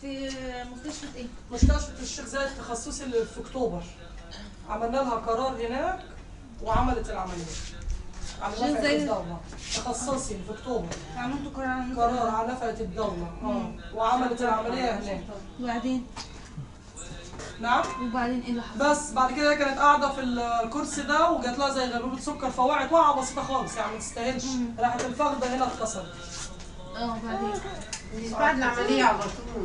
في مستشفى ايه؟ مستشفى الشيخ زايد التخصصي اللي في اكتوبر عملنا لها قرار هناك وعملت العمليه الشيخ على نفقه زايد؟ الدوله تخصصي اللي في اكتوبر عملتوا قرار عن قرار على نفقه الدوله اه وعملت العمليه هناك وبعدين نعم وبعدين ايه اللي حصل؟ بس بعد كده هي كانت قاعده في الكرسي ده وجات لها زي غيبوبه سكر فوقعت وقعه بسيطه خالص يعني ما تستاهلش راحت الفخده هنا اتكسرت اه وبعدين بعد العملية على طول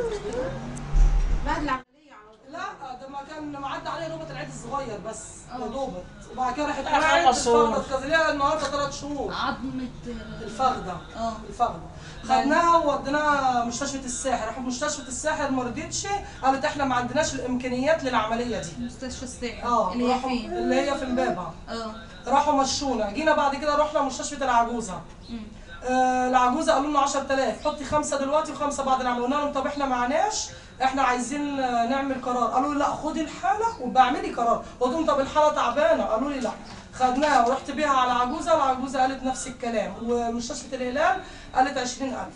بعد العملية على طول لا ده ما كان معدي عليه نوبه العيد الصغير بس اه. يا دوبت وبعد كده راحت آه، وقعت خمس شهور. الفخده اتكسرت ليها النهارده ثلاث شهور عظمة الفخده اه الفخده خدناها ووديناها مستشفى الساحل راحوا مستشفى الساحل ما رضيتش قالت احنا ما عندناش الامكانيات للعمليه دي مستشفى الساحل اه اللي هي راحوا- فين؟ اللي هي في امبابه اه راحوا مشونا جينا بعد كده رحنا مستشفى العجوزه مم. آه العجوزه قالوا لنا 10000 حطي خمسه دلوقتي وخمسه بعد العمليه قلنا لهم طب احنا معناش احنا عايزين آه، نعمل قرار قالوا لي لا خدي الحاله وبعملي قرار قلت لهم طب الحاله تعبانه قالوا لي لا خدناها ورحت بيها على عجوزه العجوزه قالت نفس الكلام ومستشفى الهلال قالت 20000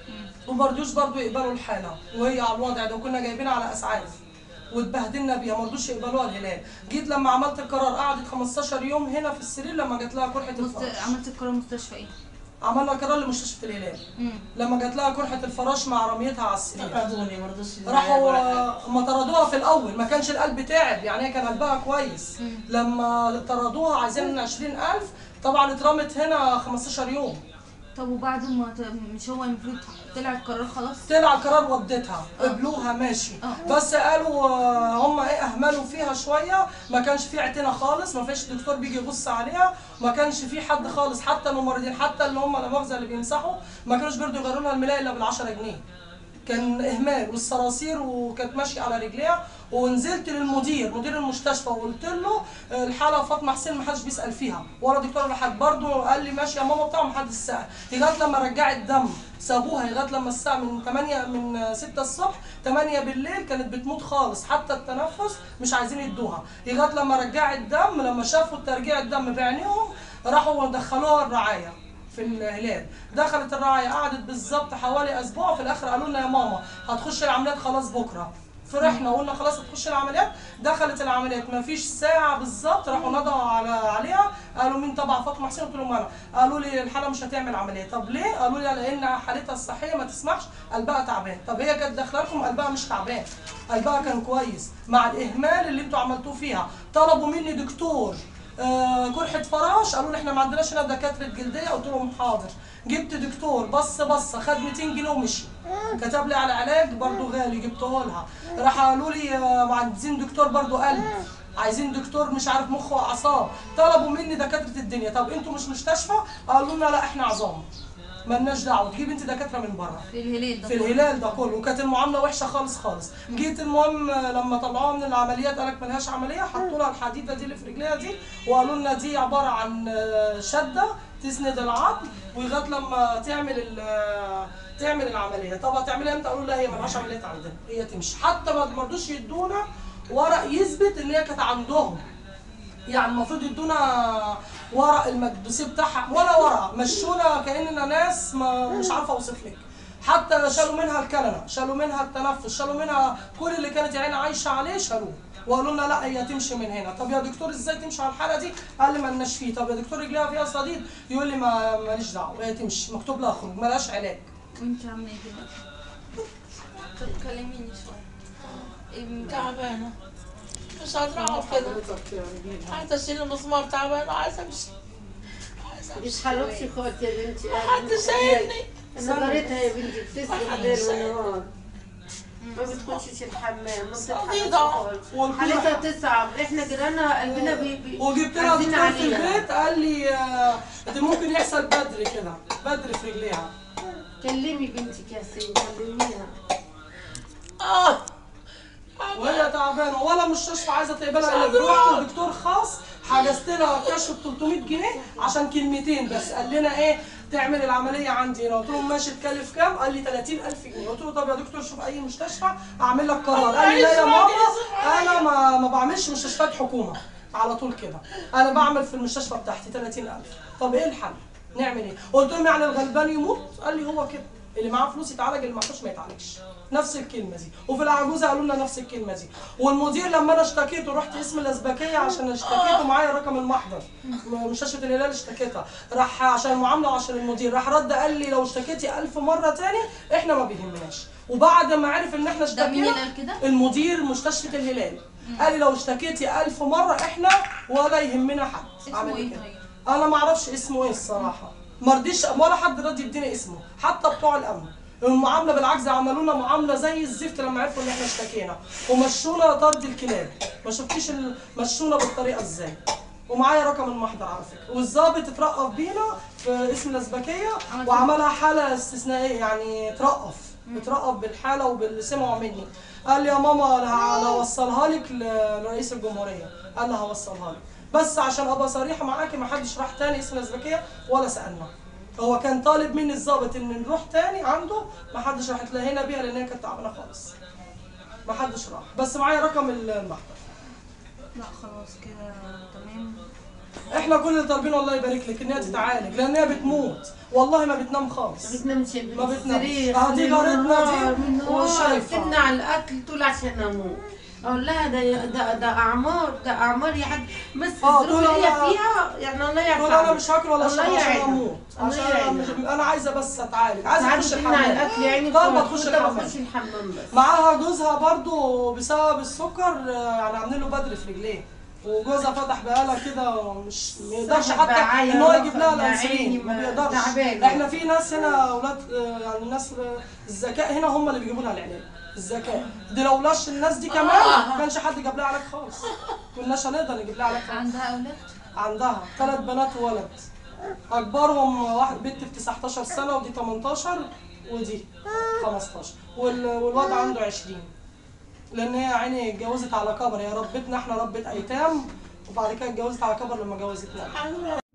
وما رضيوش برضه يقبلوا الحاله وهي على الوضع ده وكنا جايبينها على اسعاف واتبهدلنا بيها ما رضوش يقبلوها الهلال جيت لما عملت القرار قعدت 15 يوم هنا في السرير لما جات لها قرحه مست... الفراش عملت قرار مستشفى ايه؟ عملنا قرار لمستشفى الهلال مم. لما جات لها قرحه الفراش مع رميتها على السرير طردوني ما رضوش راحوا آه، ما طردوها في الاول ما كانش القلب تعب يعني هي كان قلبها كويس مم. لما طردوها عايزين 20000 طبعا اترمت هنا 15 يوم طب وبعد ما ت... مش هو المفروض طلع القرار خلاص؟ طلع القرار ودتها آه. قبلوها ماشي آه. بس قالوا آه، هم ايه اهملوا فيها شويه ما كانش في اعتنا خالص ما فيش دكتور بيجي يبص عليها ما كانش في حد خالص حتى الممرضين حتى اللي هم لا مؤاخذه اللي بيمسحوا ما كانوش بيرضوا يغيروا لها الملايه الا بال 10 جنيه كان اهمال والصراصير وكانت ماشيه على رجليها ونزلت للمدير مدير المستشفى وقلت له آه، الحاله فاطمه حسين ما حدش بيسال فيها ولا دكتور ولا حد برضه قال لي ماشي يا ماما بتاع ما حدش سال لغايه لما رجعت دم سابوها لغايه لما الساعه من 8 من 6 الصبح 8 بالليل كانت بتموت خالص حتى التنفس مش عايزين يدوها لغايه لما رجعت دم لما شافوا ترجيع الدم بعينيهم راحوا دخلوها الرعايه في الهلال دخلت الرعايه قعدت بالظبط حوالي اسبوع في الاخر قالوا لنا يا ماما هتخش العمليات خلاص بكره فرحنا وقلنا خلاص هتخش العمليات دخلت العمليات ما فيش ساعه بالظبط راحوا نضعوا على عليها قالوا مين تبع فاطمه حسين قلت لهم انا قالوا لي الحاله مش هتعمل عمليه طب ليه قالوا لي لان حالتها الصحيه ما تسمحش قلبها تعبان طب هي كانت داخله لكم قلبها مش تعبان قلبها كان كويس مع الاهمال اللي انتوا عملتوه فيها طلبوا مني دكتور آه، قرحه فراش قالوا لي احنا ما عندناش هنا دكاتره جلديه قلت لهم حاضر جبت دكتور بص بصه خد 200 جنيه ومشي كتب لي على علاج برضو غالي جبته لها راح قالوا لي آه، عايزين دكتور برضو قلب عايزين دكتور مش عارف مخ واعصاب طلبوا مني دكاتره الدنيا طب انتوا مش مستشفى قالوا لنا لا احنا عظام مالناش دعوه تجيب انت دكاتره من بره في الهلال ده في الهلال ده كله وكانت المعامله وحشه خالص خالص جيت المهم لما طلعوها من العمليات قالك ملهاش عمليه حطوا لها الحديده دي اللي في رجليها دي وقالوا لنا دي عباره عن آه، شده تسند العظم ولغايه لما تعمل ال- تعمل العمليه طب هتعملها امتى قالوا لا هي ملهاش عمليات عندنا هي تمشي حتى ما ما رضوش يدونا ورق يثبت ان هي كانت عندهم يعني المفروض يدونا ورق المكدوسي بتاعها ولا ورقه مشونا كاننا ناس ما مش عارفه اوصف لك حتى شالوا منها الكلنه شالوا منها التنفس شالوا منها كل اللي كانت يعني عايشه عليه شالوه وقالوا لنا لا هي تمشي من هنا طب يا دكتور ازاي تمشي على الحاله دي قال لي مالناش فيه طب يا دكتور رجليها فيها صديد يقول لي ما ماليش دعوه هي تمشي مكتوب لها خروج مالهاش علاج وانت عامله ايه دلوقتي؟ طب كلميني شوية إيه، تعبانة مش قادرة اقعد كده عايزة اشيل المسمار تعبانة وعايزة امشي عايزة امشي مش حلوتي خالص يا بنتي حد شايلني انا قريتها يا بنتي بتسرح محدش ليل شايل. ونهار ما بتخشش الحمام ما صديقة. بتتحركش خالص والكل- حالتها تصعب احنا جيراننا قلبنا بي بي وجبت لها عايزين دكتور في عليها. البيت قال لي آه، ده ممكن يحصل بدر كده بدر في رجليها كلمي بنتك يا سيدي كلميها اه وهي تعبانه ولا مستشفى عايزه تقبلها مش الا قادرة رحت أقعد. لدكتور خاص حجزت لها كشف ب 300 جنيه عشان كلمتين بس قال لنا ايه تعمل العمليه عندي هنا قلت له ماشي تكلف كام قال لي 30000 جنيه قلت له طب يا دكتور شوف اي مستشفى اعمل لك قرار قال لي لا يا ماما انا ما ما بعملش مستشفيات حكومه على طول كده انا بعمل في المستشفى بتاعتي 30000 طب ايه الحل نعمل ايه قلت لهم يعني الغلبان يموت قال لي هو كده اللي معاه فلوس يتعالج اللي معهوش ما يتعالجش نفس الكلمه دي وفي العجوزه قالوا لنا نفس الكلمه دي والمدير لما انا اشتكيت ورحت اسم الازبكيه عشان اشتكيت ومعايا رقم المحضر م- مستشفى الهلال اشتكيتها راح عشان المعامله وعشان المدير راح رد قال لي لو اشتكيتي ألف مره تاني احنا ما بيهمناش وبعد ما عرف ان احنا ده مين اشتكينا اللي قال كده؟ المدير مستشفى الهلال قال لي لو اشتكيتي ألف مرة احنا ولا يهمنا حد اسمه عمل ايه كده. طيب؟ انا ما اعرفش اسمه ايه الصراحة ما رضيش ولا حد راضي يديني اسمه حتى بتوع الامن المعاملة بالعكس عملوا لنا معاملة زي الزفت لما عرفوا ان احنا اشتكينا ومشونا طرد الكلاب ما شفتيش ال- مشونا بالطريقة ازاي ومعايا رقم المحضر على فكره والظابط اترقف بينا في اسم الازبكيه عمل وعملها حاله استثنائيه يعني اترقف اترقف بالحاله وباللي سمعوا مني قال لي يا ماما انا انا هوصلها لك ل- لرئيس الجمهوريه قال لي هوصلها لك بس عشان ابقى صريحه معاكي ما حدش راح تاني اسم الازبكيه ولا سالنا هو كان طالب مني الظابط ان نروح تاني عنده ما حدش راح تلاقينا بيها لان هي كانت تعبانه خالص ما حدش راح بس معايا رقم المحضر لا خلاص كده تمام احنا كل اللي طالبينه الله يبارك لك ان هي تتعالج لان هي بتموت والله ما بتنام خالص بتنامش ما بتنامش. بالسرير اه دي من جارتنا دي نهار- من نهار وشايفة. تمنع الاكل طول عشان اموت اقول لها ده ده ده اعمار ده اعمار يا حاج بس اه، الظروف دول اللي هي أنا- فيها يعني الله يعفو تقول انا عنها. مش هاكل ولا الله اشرب عشان يعينها. اموت الله عشان يعينها. مش انا عايزه بس اتعالج عايزه ساعات اخش بتمنع الحمام الاكل يعني طالبه تخش كنت الحمام بخش الحمام بس معاها جوزها برضو بسبب السكر آه، يعني عاملين له بدر في رجليه وجوزها فتح بقاله كده مش ما يقدرش صاحب حتى بعاية ان هو يجيب لها يا عيني الانسولين ما ما- بيقدرش تعبان. احنا في ناس هنا اولاد آه، يعني الناس آه، الذكاء هنا هم اللي بيجيبوا لها العلاج الذكاء دي لولاش الناس دي كمان ما كانش حد جاب لها علاج خالص كناش هنقدر نجيب لها علاج خالص عندها اولاد؟ عندها ثلاث بنات وولد اكبرهم واحد بنت في 19 سنه ودي 18 ودي 15 وال- والواد عنده 20 لان هي عيني اتجوزت على كبر هي ربتنا احنا ربة ايتام وبعد كده اتجوزت على كبر لما جوزتنا